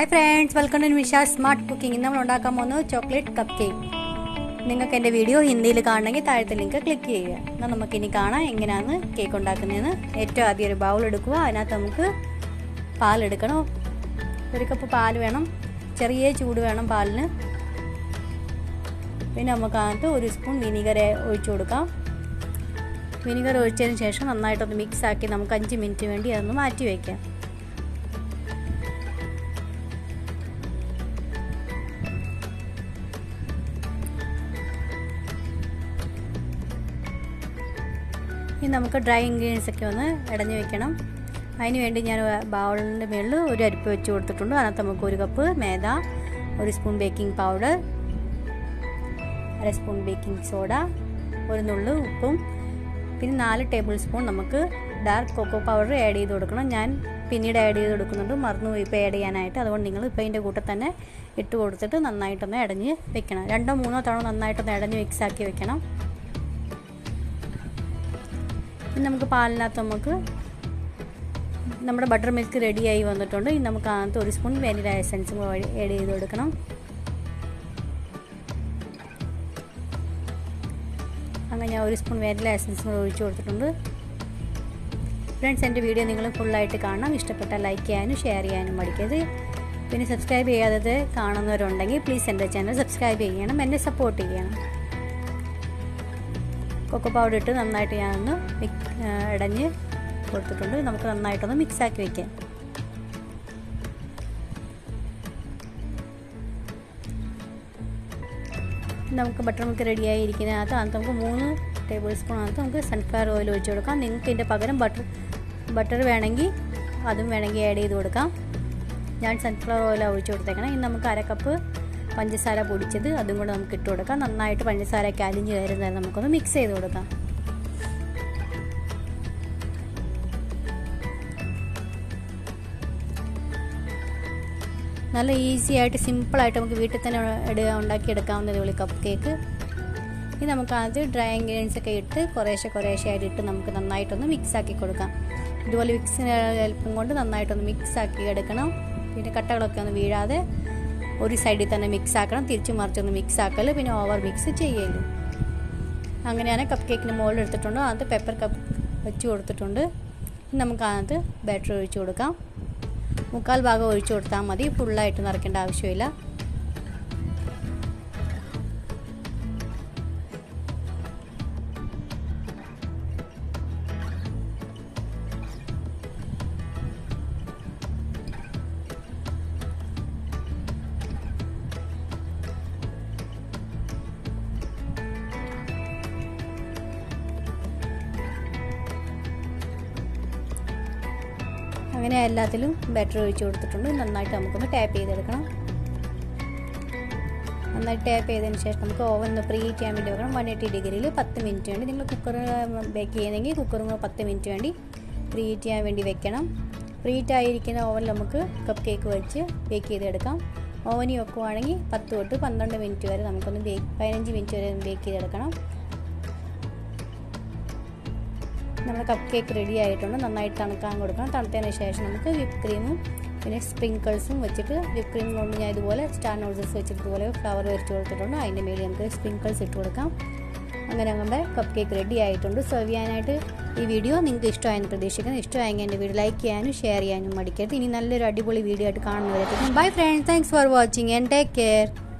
hi friends welcome to Nisha smart cooking നമ്മൾ ഉണ്ടാക്കാൻ പോകുന്നത് ചോക്ലേറ്റ് കപ്പ് കേക്ക് നിങ്ങൾക്ക് എൻ്റെ വീഡിയോ ഹിന്ദിയിൽ കാണണമെങ്കിൽ താഴത്തെ ലിങ്ക് ക്ലിക്ക് ചെയ്യുക എന്നാൽ നമുക്കിനി കാണാം എങ്ങനെയാണ് കേക്ക് ഉണ്ടാക്കുന്നതെന്ന് ഏറ്റവും ആദ്യം ഒരു ബൗൾ എടുക്കുക അതിനകത്ത് നമുക്ക് പാലെടുക്കണം ഒരു കപ്പ് പാൽ വേണം ചെറിയ ചൂട് വേണം പാലിന് പിന്നെ നമുക്ക് അതിനകത്ത് ഒരു സ്പൂൺ വിനീഗർ ഒഴിച്ചു കൊടുക്കാം വിനീഗർ ഒഴിച്ചതിന് ശേഷം നന്നായിട്ടൊന്ന് മിക്സ് ആക്കി നമുക്ക് അഞ്ച് മിനിറ്റ് വേണ്ടി അതൊന്ന് മാറ്റി വയ്ക്കാം ഇനി നമുക്ക് ഡ്രൈ ഇൻഗ്രീഡിയൻസ് ഒക്കെ ഒന്ന് ഇടഞ്ഞു വെക്കണം അതിന് വേണ്ടി ഞാൻ ബൗളിൻ്റെ മുകളിൽ ഒരു അരിപ്പ് വെച്ച് കൊടുത്തിട്ടുണ്ട് അതിനകത്ത് നമുക്ക് ഒരു കപ്പ് മേദ ഒരു സ്പൂൺ ബേക്കിംഗ് പൗഡർ അര സ്പൂൺ ബേക്കിംഗ് സോഡ ഒരു നുള്ളു ഉപ്പും പിന്നെ നാല് ടേബിൾ സ്പൂൺ നമുക്ക് ഡാർക്ക് കൊക്കോ പൗഡർ ആഡ് ചെയ്ത് കൊടുക്കണം ഞാൻ പിന്നീട് ആഡ് ചെയ്ത് കൊടുക്കുന്നുണ്ട് മറന്നു ഇപ്പോൾ ആഡ് ചെയ്യാനായിട്ട് അതുകൊണ്ട് നിങ്ങൾ ഇപ്പോൾ അതിൻ്റെ കൂട്ടത്തിൽ തന്നെ ഇട്ട് കൊടുത്തിട്ട് നന്നായിട്ടൊന്ന് ഇടഞ്ഞ് വെക്കണം രണ്ടോ മൂന്നോ തവണ നന്നായിട്ടൊന്ന് ഇടഞ്ഞ് മിക്സ് ആക്കി വെക്കണം ഇനി നമുക്ക് പാലിനകത്ത് നമുക്ക് നമ്മുടെ ബട്ടർ മിൽക്ക് റെഡിയായി വന്നിട്ടുണ്ട് ഇനി നമുക്ക് അതിനകത്ത് ഒരു സ്പൂൺ വാനില എസൻസും ആഡ് ചെയ്ത് കൊടുക്കണം അങ്ങനെ ഞാൻ ഒരു സ്പൂൺ വാനില എസൻസും കൂടെ ഒഴിച്ചു കൊടുത്തിട്ടുണ്ട് ഫ്രണ്ട്സ് എൻ്റെ വീഡിയോ നിങ്ങൾ ഫുള്ളായിട്ട് കാണണം ഇഷ്ടപ്പെട്ടാൽ ലൈക്ക് ചെയ്യാനും ഷെയർ ചെയ്യാനും മടിക്കരുത് പിന്നെ സബ്സ്ക്രൈബ് ചെയ്യാത്തത് കാണുന്നവരുണ്ടെങ്കിൽ പ്ലീസ് എൻ്റെ ചാനൽ സബ്സ്ക്രൈബ് ചെയ്യണം എന്നെ സപ്പോർട്ട് ചെയ്യണം കൊക്കോ പൗഡർ ഇട്ട് നന്നായിട്ട് ഞാനൊന്ന് ഇടഞ്ഞ് കൊടുത്തിട്ടുണ്ട് നമുക്ക് നന്നായിട്ടൊന്ന് മിക്സ് ആക്കി വെക്കാം നമുക്ക് ബട്ടർ മിൽക്ക് റെഡിയായി ഇരിക്കുന്നതിനകത്ത് അതിനകത്ത് നമുക്ക് മൂന്ന് ടേബിൾ സ്പൂൺ അകത്ത് നമുക്ക് സൺഫ്ലവർ ഓയിൽ ഒഴിച്ച് കൊടുക്കാം നിങ്ങൾക്ക് ഇതിൻ്റെ പകരം ബട്ടർ ബട്ടർ വേണമെങ്കിൽ അതും വേണമെങ്കിൽ ആഡ് ചെയ്ത് കൊടുക്കാം ഞാൻ സൺഫ്ലവർ ഓയിൽ ഒഴിച്ച് കൊടുത്തേക്കണം ഇനി നമുക്ക് അര കപ്പ് പഞ്ചസാര പൊടിച്ചത് അതും കൂടെ നമുക്ക് ഇട്ട് കൊടുക്കാം നന്നായിട്ട് പഞ്ചസാരയൊക്കെ അലിഞ്ഞ് കയറുന്നത് നമുക്കൊന്ന് മിക്സ് ചെയ്ത് കൊടുക്കാം നല്ല ഈസി ആയിട്ട് സിമ്പിളായിട്ട് നമുക്ക് വീട്ടിൽ തന്നെ ഇടുക ഉണ്ടാക്കി എടുക്കാവുന്നതേ ഉള്ളൂ കപ്പ് കേക്ക് ഇനി നമുക്ക് ആദ്യം ഡ്രൈ ഇൻഗ്രീഡിയൻസ് ഒക്കെ ഇട്ട് കുറേശ്ശെ കുറേശ്ശെ ആയിട്ട് ഇട്ട് നമുക്ക് നന്നായിട്ടൊന്ന് മിക്സ് ആക്കി കൊടുക്കാം ഇതുപോലെ മിക്സിന് എളുപ്പം കൊണ്ട് നന്നായിട്ടൊന്ന് മിക്സ് ആക്കി എടുക്കണം പിന്നെ കട്ടകളൊക്കെ ഒന്ന് വീഴാതെ ഒരു സൈഡിൽ തന്നെ മിക്സ് ആക്കണം തിരിച്ചു മറിച്ചൊന്ന് മിക്സ് ആക്കൽ പിന്നെ ഓവർ മിക്സ് ചെയ്യല് അങ്ങനെയാണ് കപ്പ് കേക്കിന് മുകളിൽ എടുത്തിട്ടുണ്ട് അതിനകത്ത് പെപ്പർ കപ്പ് വെച്ച് കൊടുത്തിട്ടുണ്ട് നമുക്ക് അതിനകത്ത് ബാറ്റർ ഒഴിച്ചു കൊടുക്കാം മുക്കാൽ ഭാഗം ഒഴിച്ചു കൊടുത്താൽ മതി ഫുള്ളായിട്ട് നിറയ്ക്കേണ്ട ആവശ്യമില്ല അങ്ങനെ എല്ലാത്തിലും ബാറ്റർ ഒഴിച്ച് കൊടുത്തിട്ടുണ്ട് നന്നായിട്ട് നമുക്കൊന്ന് ടാപ്പ് ചെയ്തെടുക്കണം നന്നായിട്ട് ടാപ്പ് ചെയ്തതിന് ശേഷം നമുക്ക് ഓവൻ ഒന്ന് പ്രീ ഹീറ്റ് ചെയ്യാൻ വേണ്ടി വെക്കണം വൺ എയ്റ്റി ഡിഗ്രിയിൽ പത്ത് മിനിറ്റ് വേണ്ടി നിങ്ങൾ കുക്കർ ബേക്ക് ചെയ്യുന്നെങ്കിൽ കുക്കറും പത്ത് മിനിറ്റ് വേണ്ടി പ്രീ ഹീറ്റ് ചെയ്യാൻ വേണ്ടി വെക്കണം പ്രീ ഹീറ്റ് ആയിരിക്കുന്ന ഓവനിൽ നമുക്ക് കപ്പ് കേക്ക് വെച്ച് ബേക്ക് ചെയ്തെടുക്കാം ഓവനിൽ വെക്കുവാണെങ്കിൽ പത്ത് തൊട്ട് പന്ത്രണ്ട് മിനിറ്റ് വരെ നമുക്കൊന്ന് ബേക്ക് പതിനഞ്ച് മിനിറ്റ് വരെ ബേക്ക് ചെയ്തെടുക്കണം നമ്മുടെ കപ്പ് കേക്ക് റെഡി ആയിട്ടുണ്ട് നന്നായിട്ട് തണുക്കാൻ കൊടുക്കണം തണുത്തതിന് ശേഷം നമുക്ക് വിപ്പ് ക്രീമും പിന്നെ സ്പ്രിങ്കിൾസും വെച്ചിട്ട് വിപ്പ് ക്രീം കൊണ്ട് ഞാൻ ഇതുപോലെ സ്റ്റാർ നോഡൽസ് വെച്ചിട്ട് ഇതുപോലെ ഫ്ലവർ വരച്ച് കൊടുത്തിട്ടുണ്ട് അതിൻ്റെ മേളിൽ നമുക്ക് സ്പ്രിങ്കിൾസ് ഇട്ട് കൊടുക്കാം അങ്ങനെ നമ്മുടെ കപ്പ് കേക്ക് റെഡി ആയിട്ടുണ്ട് സെർവ് ചെയ്യാനായിട്ട് ഈ വീഡിയോ നിങ്ങൾക്ക് ഇഷ്ടമായെന്ന് പ്രതീക്ഷിക്കുന്നു ഇഷ്ടമായെങ്കിൽ എൻ്റെ വീഡിയോ ലൈക്ക് ചെയ്യാനും ഷെയർ ചെയ്യാനും മടിക്കരുത് ഇനി നല്ലൊരു അടിപൊളി വീഡിയോ ആയിട്ട് കാണുന്നവരേക്കും bye friends thanks for watching and take care